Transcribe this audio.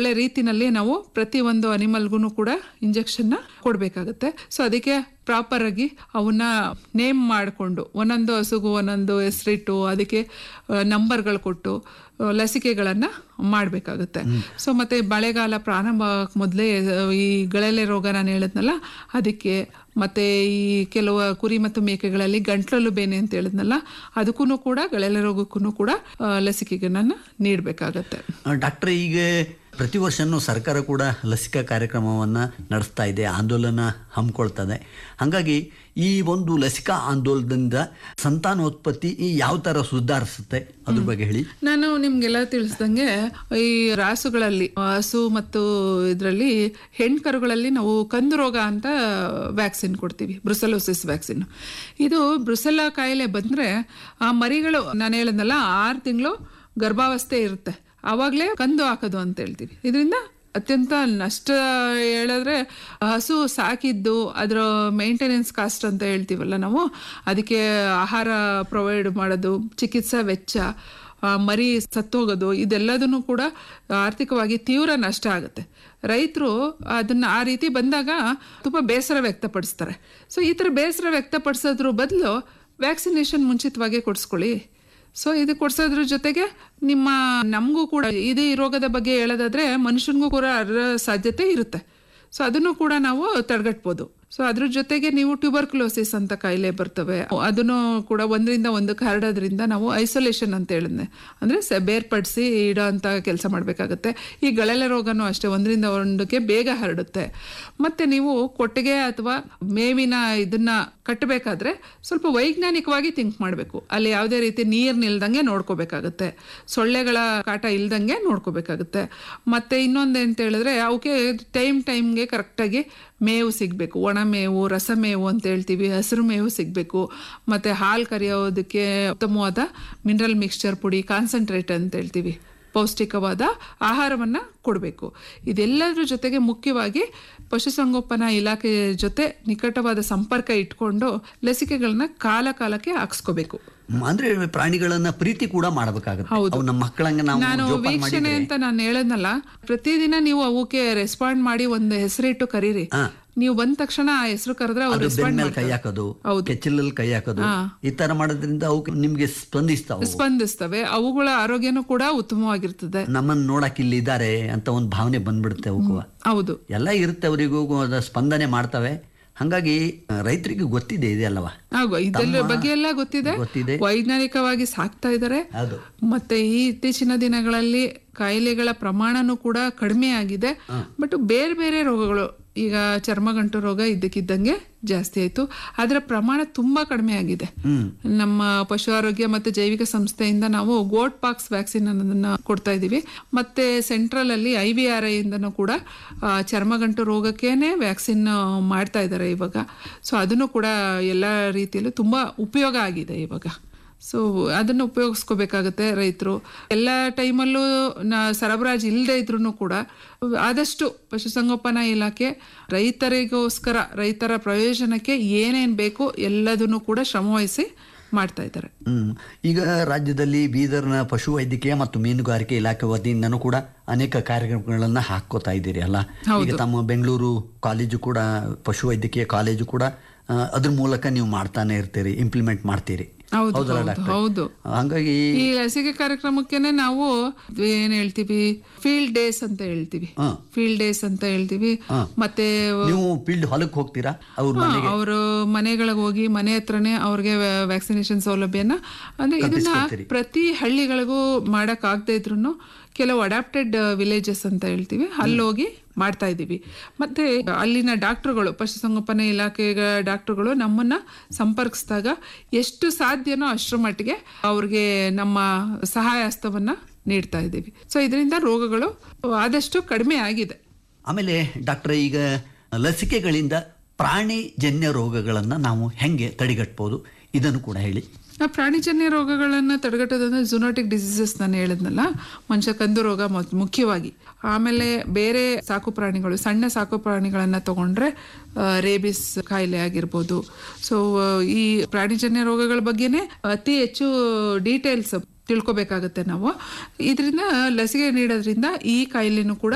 ಒಳ್ಳೆ ರೀತಿನಲ್ಲಿ ನಾವು ಪ್ರತಿ ಒಂದು ಅನಿಮಲ್ಗೂ ಕೂಡ ಇಂಜೆಕ್ಷನ್ನ ಕೊಡಬೇಕಾಗುತ್ತೆ ಸೊ ಅದಕ್ಕೆ ಪ್ರಾಪರ್ ಆಗಿ ಅವನ್ನ ನೇಮ್ ಮಾಡಿಕೊಂಡು ಒಂದೊಂದು ಹಸುಗೂ ಒಂದೊಂದು ಹೆಸರಿಟ್ಟು ಅದಕ್ಕೆ ನಂಬರ್ಗಳು ಕೊಟ್ಟು ಆ, ಲಸಿಕೆಗಳನ್ನು ಮಾಡಬೇಕಾಗುತ್ತೆ ಸೊ ಮತ್ತೆ ಮಳೆಗಾಲ ಪ್ರಾರಂಭ ಮೊದಲೇ ಈ ಗಳಲೆ ರೋಗ ನಾನು ಹೇಳಿದ್ನಲ್ಲ ಅದಕ್ಕೆ ಮತ್ತೆ ಈ ಕೆಲವು ಕುರಿ ಮತ್ತು ಮೇಕೆಗಳಲ್ಲಿ ಗಂಟ್ಲಲ್ಲೂ ಬೇನೆ ಅಂತ ಹೇಳಿದ್ನಲ್ಲ ಅದಕ್ಕೂ ಕೂಡ ಗಳಲೆ ರೋಗಕ್ಕೂ ಕೂಡ ಆ, ಲಸಿಕೆಗಳನ್ನು ನೀಡಬೇಕಾಗತ್ತೆ ಡಾಕ್ಟರ್ ಈಗ ಪ್ರತಿ ವರ್ಷನೂ ಸರ್ಕಾರ ಕೂಡ ಲಸಿಕಾ ಕಾರ್ಯಕ್ರಮವನ್ನು ನಡೆಸ್ತಾ ಇದೆ ಆಂದೋಲನ ಹಮ್ಮಿಕೊಳ್ತದೆ ಹಾಗಾಗಿ ಈ ಒಂದು ಲಸಿಕಾ ಆಂದೋಲನದಿಂದ ಸಂತಾನೋತ್ಪತ್ತಿ ಈ ಯಾವ ಥರ ಸುಧಾರಿಸುತ್ತೆ ಅದ್ರ ಬಗ್ಗೆ ಹೇಳಿ ನಾನು ನಿಮ್ಗೆಲ್ಲ ತಿಳಿಸ್ದಂಗೆ ಈ ರಾಸುಗಳಲ್ಲಿ ಹಸು ಮತ್ತು ಇದರಲ್ಲಿ ಹೆಣ್ಕರುಗಳಲ್ಲಿ ನಾವು ಕಂದು ರೋಗ ಅಂತ ವ್ಯಾಕ್ಸಿನ್ ಕೊಡ್ತೀವಿ ಬ್ರುಸಲೋಸಿಸ್ ವ್ಯಾಕ್ಸಿನ್ ಇದು ಬ್ರುಸೆಲ್ಲ ಕಾಯಿಲೆ ಬಂದ್ರೆ ಆ ಮರಿಗಳು ನಾನು ಹೇಳಿದ್ನಲ್ಲ ಆರು ತಿಂಗಳು ಗರ್ಭಾವಸ್ಥೆ ಇರುತ್ತೆ ಆವಾಗಲೇ ಕಂದು ಹಾಕೋದು ಅಂತ ಹೇಳ್ತೀವಿ ಇದರಿಂದ ಅತ್ಯಂತ ನಷ್ಟ ಹೇಳಿದ್ರೆ ಹಸು ಸಾಕಿದ್ದು ಅದರ ಮೇಂಟೆನೆನ್ಸ್ ಕಾಸ್ಟ್ ಅಂತ ಹೇಳ್ತೀವಲ್ಲ ನಾವು ಅದಕ್ಕೆ ಆಹಾರ ಪ್ರೊವೈಡ್ ಮಾಡೋದು ಚಿಕಿತ್ಸಾ ವೆಚ್ಚ ಆ, ಮರಿ ಸತ್ತೋಗೋದು ಇದೆಲ್ಲದನ್ನು ಕೂಡ ಆರ್ಥಿಕವಾಗಿ ತೀವ್ರ ನಷ್ಟ ಆಗುತ್ತೆ ರೈತರು ಅದನ್ನ ಆ ರೀತಿ ಬಂದಾಗ ತುಂಬ ಬೇಸರ ವ್ಯಕ್ತಪಡಿಸ್ತಾರೆ ಸೊ ಈ ಥರ ಬೇಸರ ವ್ಯಕ್ತಪಡಿಸೋದ್ರ ಬದಲು ವ್ಯಾಕ್ಸಿನೇಷನ್ ಮುಂಚಿತವಾಗಿ ಕೊಡಿಸ್ಕೊಳ್ಳಿ ಸೊ ಇದು ಕೊಡ್ಸೋದ್ರ ಜೊತೆಗೆ ನಿಮ್ಮ ನಮಗೂ ಕೂಡ ಇದು ಈ ರೋಗದ ಬಗ್ಗೆ ಹೇಳೋದಾದ್ರೆ ಮನುಷ್ಯನಿಗೂ ಕೂಡ ಅದರ ಸಾಧ್ಯತೆ ಇರುತ್ತೆ ಸೊ ಅದನ್ನು ಕೂಡ ನಾವು ತಡೆಗಟ್ಬೋದು ಸೊ ಅದ್ರ ಜೊತೆಗೆ ನೀವು ಟ್ಯೂಬರ್ಕ್ಲೋಸಿಸ್ ಅಂತ ಕಾಯಿಲೆ ಬರ್ತವೆ ಅದನ್ನು ಕೂಡ ಒಂದರಿಂದ ಒಂದಕ್ಕೆ ಹರಡೋದ್ರಿಂದ ನಾವು ಐಸೋಲೇಷನ್ ಅಂತ ಹೇಳಿದ್ನೆ ಅಂದರೆ ಸ ಬೇರ್ಪಡಿಸಿ ಇಡೋ ಅಂತ ಕೆಲಸ ಮಾಡಬೇಕಾಗುತ್ತೆ ಈ ಗಳಲೆ ರೋಗನೂ ಅಷ್ಟೇ ಒಂದರಿಂದ ಒಂದಕ್ಕೆ ಬೇಗ ಹರಡುತ್ತೆ ಮತ್ತು ನೀವು ಕೊಟ್ಟಿಗೆ ಅಥವಾ ಮೇವಿನ ಇದನ್ನ ಕಟ್ಟಬೇಕಾದ್ರೆ ಸ್ವಲ್ಪ ವೈಜ್ಞಾನಿಕವಾಗಿ ಥಿಂಕ್ ಮಾಡಬೇಕು ಅಲ್ಲಿ ಯಾವುದೇ ರೀತಿ ನೀರು ನಿಲ್ದಂಗೆ ನೋಡ್ಕೋಬೇಕಾಗುತ್ತೆ ಸೊಳ್ಳೆಗಳ ಕಾಟ ಇಲ್ದಂಗೆ ನೋಡ್ಕೋಬೇಕಾಗುತ್ತೆ ಮತ್ತು ಇನ್ನೊಂದು ಅಂತ ಹೇಳಿದ್ರೆ ಅವಕ್ಕೆ ಟೈಮ್ ಟೈಮ್ಗೆ ಕರೆಕ್ಟಾಗಿ ಮೇವು ಸಿಗಬೇಕು ಒಣ ಮೇವು ರಸಮೇವು ಅಂತ ಹೇಳ್ತೀವಿ ಹಸಿರು ಮೇವು ಸಿಗಬೇಕು ಮತ್ತು ಹಾಲು ಕರೆಯೋದಕ್ಕೆ ಉತ್ತಮವಾದ ಮಿನರಲ್ ಮಿಕ್ಸ್ಚರ್ ಪುಡಿ ಕಾನ್ಸಂಟ್ರೇಟ್ ಅಂತ ಹೇಳ್ತೀವಿ ಪೌಷ್ಟಿಕವಾದ ಆಹಾರವನ್ನು ಕೊಡಬೇಕು ಇದೆಲ್ಲದರ ಜೊತೆಗೆ ಮುಖ್ಯವಾಗಿ ಪಶುಸಂಗೋಪನಾ ಇಲಾಖೆ ಜೊತೆ ನಿಕಟವಾದ ಸಂಪರ್ಕ ಇಟ್ಕೊಂಡು ಲಸಿಕೆಗಳನ್ನ ಕಾಲ ಕಾಲಕ್ಕೆ ಹಾಕ್ಸ್ಕೋಬೇಕು ಮ್, ಅಂದ್ರೆ ಪ್ರಾಣಿಗಳನ್ನ ಪ್ರೀತಿ ಕೂಡ ಮಾಡಬೇಕಾಗುತ್ತೆ ಅವು ನಮ್ಮ ಮಕ್ಕಳಂಗೆ ನಾನು ನಾವು ಜೋಪಾನ ವೀಕ್ಷಣೆ ಮಾಡಿದ್ರೆ ಅಂತ ನಾನು ಹೇಳದ್ನಲ್ಲ ಪ್ರತಿದಿನ ನೀವು ಅವಕ್ಕೆ ರೆಸ್ಪಾಂಡ್ ಮಾಡಿ ಒಂದು ಹೆಸರಿಟ್ಟು ಕರೀರಿ ಹಾ. ನೀವು ಬಂದ ತಕ್ಷಣ ಆ ಹೆಸರು ಕರೆದ್ರೆ ಅವ್ರು ಅದು ಬೆನ್ನ ರೆಸ್ಪಾಂಡ್ ಮೇಲೆ ಕೈ ಹಾಕೋದು ಕೆಚ್ಚಲಲ್ಲಿ ಕೈ ಹಾಕೋದು ಈ ತರ ಮಾಡೋದ್ರಿಂದ ಅವಕ್ಕೆ ನಿಮ್ಗೆ ಸ್ಪಂದಿಸ್ತಾವ ಸ್ಪಂದಿಸ್ತವೆ ಅವುಗಳ ಆರೋಗ್ಯನೂ ಕೂಡ ಉತ್ತಮವಾಗಿರ್ತದೆ ನಮ್ಮನ್ನ ನೋಡಕ್ ಇಲ್ಲಿ ಇದ್ದಾರೆ ಅಂತ ಒಂದು ಭಾವನೆ ಬಂದ್ಬಿಡುತ್ತೆ ಅವಕ್ಕೂ ಹೌದು ಎಲ್ಲ ಇರುತ್ತೆ ಅವರಿಗೂ ಅದ ಸ್ಪಂದನೆ ಮಾಡ್ತವೆ ಹಾಗಾಗಿ ಆ, ರೈತರಿಗೆ ಗೊತ್ತಿದೆ ಇದೆಲ್ಲವಾ ಆಗೋ ಇದೆಲ್ಲ ಬಗ್ಗೆ ಎಲ್ಲ ಗೊತ್ತಿದೆ ಗೊತ್ತಿದೆ ವೈಜ್ಞಾನಿಕವಾಗಿ ಸಾಕ್ತಾ ಇದ್ದಾರೆ ಹೌದು ಮತ್ತೆ ಈ ಇತ್ತೀಚಿನ ದಿನಗಳಲ್ಲಿ ಕಾಯಿಲೆಗಳ ಪ್ರಮಾಣನೂ ಕೂಡ ಕಡಿಮೆ ಆಗಿದೆ ಬಟ್ ಬೇರೆ ಬೇರೆ ರೋಗಗಳು ಈಗ ಚರ್ಮಗಂಟು ರೋಗ ಇದ್ದಕ್ಕಿದ್ದಂಗೆ ಜಾಸ್ತಿ ಆಯ್ತು ಅದರ ಪ್ರಮಾಣ ತುಂಬಾ ಕಡಿಮೆ ಆಗಿದೆ ನಮ್ಮ ಪಶು ಆರೋಗ್ಯ ಮತ್ತೆ ಜೈವಿಕ ಸಂಸ್ಥೆಯಿಂದ ನಾವು ಗೋಟ್ ಪಾಕ್ಸ್ ವ್ಯಾಕ್ಸಿನ್ ಅನ್ನೋದನ್ನ ಕೊಡ್ತಾ ಇದೀವಿ ಮತ್ತೆ ಸೆಂಟ್ರಲ್ ಅಲ್ಲಿ ಐ ವಿ ಆರ್ ಐ ಇಂದನೂ ಕೂಡ ಆ, ಚರ್ಮಗಂಟು ರೋಗಕ್ಕೇನೆ ವ್ಯಾಕ್ಸಿನ್ ಮಾಡ್ತಾ ಇದ್ದಾರೆ ಇವಾಗ ಸೊ ಅದನ್ನು ಕೂಡ ಎಲ್ಲ ರೀತಿಯಲ್ಲೂ ತುಂಬಾ ಉಪಯೋಗ ಆಗಿದೆ ಇವಾಗ ಸೊ ಅದನ್ನು ಉಪಯೋಗಿಸ್ಕೋಬೇಕಾಗತ್ತೆ ರೈತರು ಎಲ್ಲ ಟೈಮಲ್ಲೂ ನ ಸರಬರಾಜು ಇಲ್ಲದೆ ಇದ್ರೂ ಕೂಡ ಆದಷ್ಟು ಪಶುಸಂಗೋಪನಾ ಇಲಾಖೆ ರೈತರಿಗೋಸ್ಕರ ರೈತರ ಪ್ರಯೋಜನಕ್ಕೆ ಏನೇನು ಬೇಕು ಎಲ್ಲದನ್ನು ಕೂಡ ಶ್ರಮವಹಿಸಿ ಮಾಡ್ತಾ ಇದ್ದಾರೆ ಹ್ಮ್ ಈಗ ರಾಜ್ಯದಲ್ಲಿ ಬೀದರ್ನ ಪಶುವೈದ್ಯಕೀಯ ಮತ್ತು ಮೀನುಗಾರಿಕೆ ಇಲಾಖೆ ವತಿಯಿಂದನೂ ಕೂಡ ಅನೇಕ ಕಾರ್ಯಕ್ರಮಗಳನ್ನ ಹಾಕೋತಾ ಇದ್ದೀರಿ ಅಲ್ಲ ಈಗ ತಮ್ಮ ಬೆಂಗಳೂರು ಕಾಲೇಜು ಕೂಡ ಪಶುವೈದ್ಯಕೀಯ ಕಾಲೇಜು ಕೂಡ ಆ, ಅದ್ರ ಮೂಲಕ ನೀವು ಮಾಡ್ತಾನೆ ಇರ್ತೀರಿ ಇಂಪ್ಲಿಮೆಂಟ್ ಮಾಡ್ತೀರಿ ಹೌದು ಹೌದಲ್ಲ ಹೌದು ಡಾಕ್ಟ್ರೆ? ಹೌದು ಹಂಗಾಗಿ ಈ ಲಸಿಕೆ ಕಾರ್ಯಕ್ರಮಕ್ಕೆನೆ ನಾವು ಏನ್ ಹೇಳ್ತೀವಿ ಫೀಲ್ಡ್ ಡೇಸ್ ಅಂತ ಹೇಳ್ತೀವಿ ಹಾ. ಫೀಲ್ಡ್ ಡೇಸ್ ಅಂತ ಹೇಳ್ತೀವಿ ಮತ್ತೆ ನೀವು ಫೀಲ್ಡ್ ಹೊಲಕ್ಕೆ ಹೋಗ್ತೀರಾ ಅವ್ರ ಮನೆಗೆ ಅವರು ಮನೆಗಳಿಗೆ ಹೋಗಿ ಮನೆ ಹತ್ರನೇ ಅವ್ರಿಗೆ ವ್ಯಾಕ್ಸಿನೇಷನ್ ಸೌಲಭ್ಯನ ಅಂದ್ರೆ ಇದನ್ನ ಪ್ರತಿ ಹಳ್ಳಿಗಳಿಗೂ ಮಾಡಕ್ ಆಗದೆ ಇದ್ರು ಕೆಲವು ಅಡಾಪ್ಟೆಡ್ ವಿಲೇಜಸ್ ಅಂತ ಹೇಳ್ತೀವಿ ಅಲ್ಲೋಗಿ ಮಾಡ್ತಾ ಇದ್ದೀವಿ ಮತ್ತೆ ಅಲ್ಲಿನ ಡಾಕ್ಟರ್ಗಳು ಪಶುಸಂಗೋಪನಾ ಇಲಾಖೆ ಡಾಕ್ಟರ್ಗಳು ನಮ್ಮನ್ನ ಸಂಪರ್ಕಿಸಿದಾಗ ಎಷ್ಟು ಸಾಧ್ಯನೋ ಅಷ್ಟರ ಮಟ್ಟಿಗೆ ಅವ್ರಿಗೆ ನಮ್ಮ ಸಹಾಯ ಹಸ್ತವನ್ನ ನೀಡ್ತಾ ಇದ್ದೀವಿ ಸೊ ಇದರಿಂದ ರೋಗಗಳು ಆದಷ್ಟು ಕಡಿಮೆ ಆಗಿದೆ ಆಮೇಲೆ ಡಾಕ್ಟ್ರೆ ಈಗ ಲಸಿಕೆಗಳಿಂದ ಪ್ರಾಣಿಜನ್ಯ ರೋಗಗಳನ್ನ ನಾವು ಹೆಂಗೆ ತಡೆಗಟ್ಬೋದು ಇದನ್ನು ಕೂಡ ಹೇಳಿ ಆ ಪ್ರಾಣಿಜನ್ಯ ರೋಗಗಳನ್ನು ತಡೆಗಟ್ಟೋದಂದ್ರೆ ಜುನೋಟಿಕ್ ಡಿಸೀಸಸ್ ನಾನು ಹೇಳಿದ್ನಲ್ಲ ಮನುಷ್ಯ ಕಂದು ರೋಗ ಮೊದ್- ಮುಖ್ಯವಾಗಿ ಆಮೇಲೆ ಬೇರೆ ಸಾಕು ಪ್ರಾಣಿಗಳು ಸಣ್ಣ ಸಾಕು ಪ್ರಾಣಿಗಳನ್ನು ತಗೊಂಡ್ರೆ ರೇಬಿಸ್ ಕಾಯಿಲೆ ಆಗಿರ್ಬೋದು ಸೊ ಈ ಪ್ರಾಣಿಜನ್ಯ ರೋಗಗಳ ಬಗ್ಗೆನೇ ಅತಿ ಹೆಚ್ಚು ಡೀಟೇಲ್ಸ್ ತಿಳ್ಕೊಬೇಕಾಗತ್ತೆ ನಾವು ಇದರಿಂದ ಲಸಿಕೆ ನೀಡೋದ್ರಿಂದ ಈ ಕಾಯಿಲೆನೂ ಕೂಡ